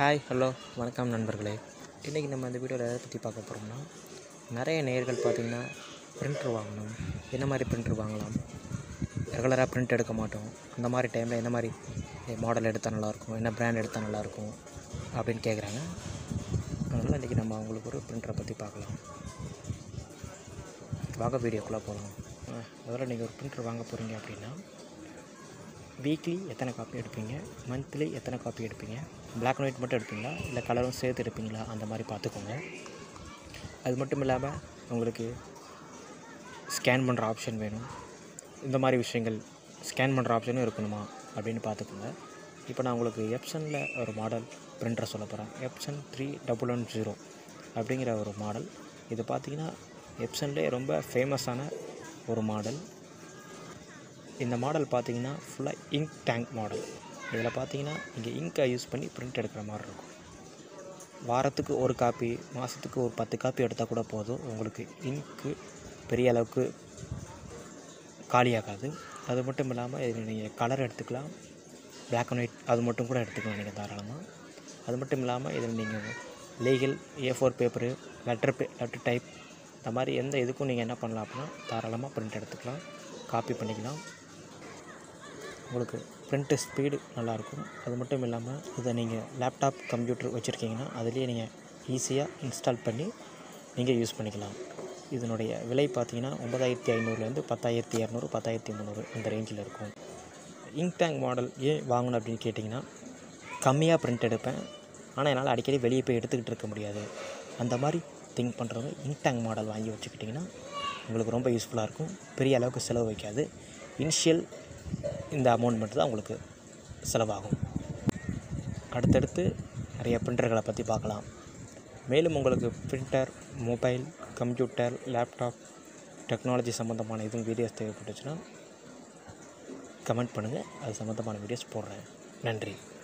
hi hello வணக்கம் நண்பர்களே இன்றைக்கி நம்ம இந்த வீடியோவில் எதை பற்றி பார்க்க போகிறோம்னா நிறைய நேயர்கள் பார்த்திங்கன்னா பிரிண்டர் வாங்கணும் என்ன மாதிரி பிரிண்டர் வாங்கலாம் ரெகுலராக பிரிண்ட் எடுக்க மாட்டோம் அந்த மாதிரி டைமில் என்ன மாதிரி மாடல் எடுத்தால் நல்லாயிருக்கும் என்ன பிராண்ட் எடுத்தால் நல்லாயிருக்கும் அப்படின்னு கேட்குறாங்க அதனால் இன்றைக்கி நம்ம அவங்களுக்கு ஒரு பிரிண்டரை பற்றி பார்க்கலாம் வாங்க வீடியோக்குள்ளே போகலாம் முதல்ல நீங்கள் ஒரு பிரிண்டர் வாங்க போகிறீங்க அப்படின்னா வீக்லி எத்தனை காப்பி எடுப்பீங்க மந்த்லி எத்தனை காப்பி எடுப்பீங்க Black and ஒயிட் மட்டும் எடுப்பீங்களா இல்லை கலரும் சேர்த்து எடுப்பீங்களா அந்த மாதிரி பார்த்துக்கோங்க அது மட்டும் இல்லாமல் உங்களுக்கு ஸ்கேன் பண்ணுற ஆப்ஷன் வேணும் இந்த மாதிரி விஷயங்கள் ஸ்கேன் பண்ணுற ஆப்ஷனும் இருக்கணுமா அப்படின்னு பார்த்துக்கோங்க இப்போ நான் உங்களுக்கு எப்சனில் ஒரு மாடல் பிரிண்டர் சொல்ல போகிறேன் Epson three double one zero அப்படிங்கிற ஒரு மாடல் இது பார்த்தீங்கன்னா எப்சன்லேயே ரொம்ப ஃபேமஸான ஒரு மாடல் இந்த மாடல் பார்த்தீங்கன்னா ஃபுல்லாக இங்க் டேங்க் மாடல் இதில் பார்த்தீங்கன்னா இங்கே இங்கை யூஸ் பண்ணி பிரிண்ட் எடுக்கிற மாதிரி இருக்கும் வாரத்துக்கு ஒரு காப்பி மாதத்துக்கு ஒரு பத்து காப்பி எடுத்தால் கூட போதும் உங்களுக்கு இங்க்கு பெரிய அளவுக்கு காலியாகாது அது மட்டும் இல்லாமல் இதில் நீங்கள் கலர் எடுத்துக்கலாம் Black and ஒயிட் அது மட்டும் கூட எடுத்துக்கலாம் நீங்கள் தாராளமாக அது மட்டும் இல்லாமல் இதில் நீங்கள் legal A four paper letter பே லெட்டர் டைப் இந்த மாதிரி எந்த இதுக்கும் நீங்கள் என்ன பண்ணலாம் அப்படின்னா தாராளமாக பிரிண்ட் எடுத்துக்கலாம் காப்பி பண்ணிக்கலாம் உங்களுக்கு பிரிண்ட்டு ஸ்பீடு நல்லாயிருக்கும் அது மட்டும் இல்லாமல் இதை நீங்கள் லேப்டாப் கம்ப்யூட்டர் வச்சுருக்கீங்கன்னா அதுலேயே நீங்கள் ஈஸியாக இன்ஸ்டால் பண்ணி நீங்கள் யூஸ் பண்ணிக்கலாம் இதனுடைய விலை பார்த்தீங்கன்னா ஒன்பதாயிரத்தி ஐநூறுலேருந்து பத்தாயிரத்தி இரநூறு பத்தாயிரத்தி முந்நூறு அந்த ரேஞ்சில் இருக்கும் இங்க் டேங்க் மாடல் ஏன் வாங்கணும் அப்படின்னு கேட்டிங்கன்னா கம்மியாக பிரிண்ட் எடுப்பேன் ஆனால் என்னால் அடிக்கடி வெளியே போய் எடுத்துக்கிட்டு இருக்க முடியாது அந்த மாதிரி திங்க் பண்ணுறவங்க இங்க் டேங்க் மாடல் வாங்கி வச்சுக்கிட்டிங்கன்னா உங்களுக்கு ரொம்ப யூஸ்ஃபுல்லாக இருக்கும் பெரிய அளவுக்கு செலவு வைக்காது இனிஷியல் இந்த அமௌண்ட் மட்டும் தான் உங்களுக்கு செலவாகும் அடுத்தடுத்து நிறைய பிரிண்டர்களை பற்றி பார்க்கலாம் மேலும் உங்களுக்கு printer mobile computer laptop technology சம்மந்தமான எதுவும் வீடியோஸ் தேவைப்பட்டுச்சுன்னா கமெண்ட் பண்ணுங்கள் அது சம்மந்தமான வீடியோஸ் போடுறேன் நன்றி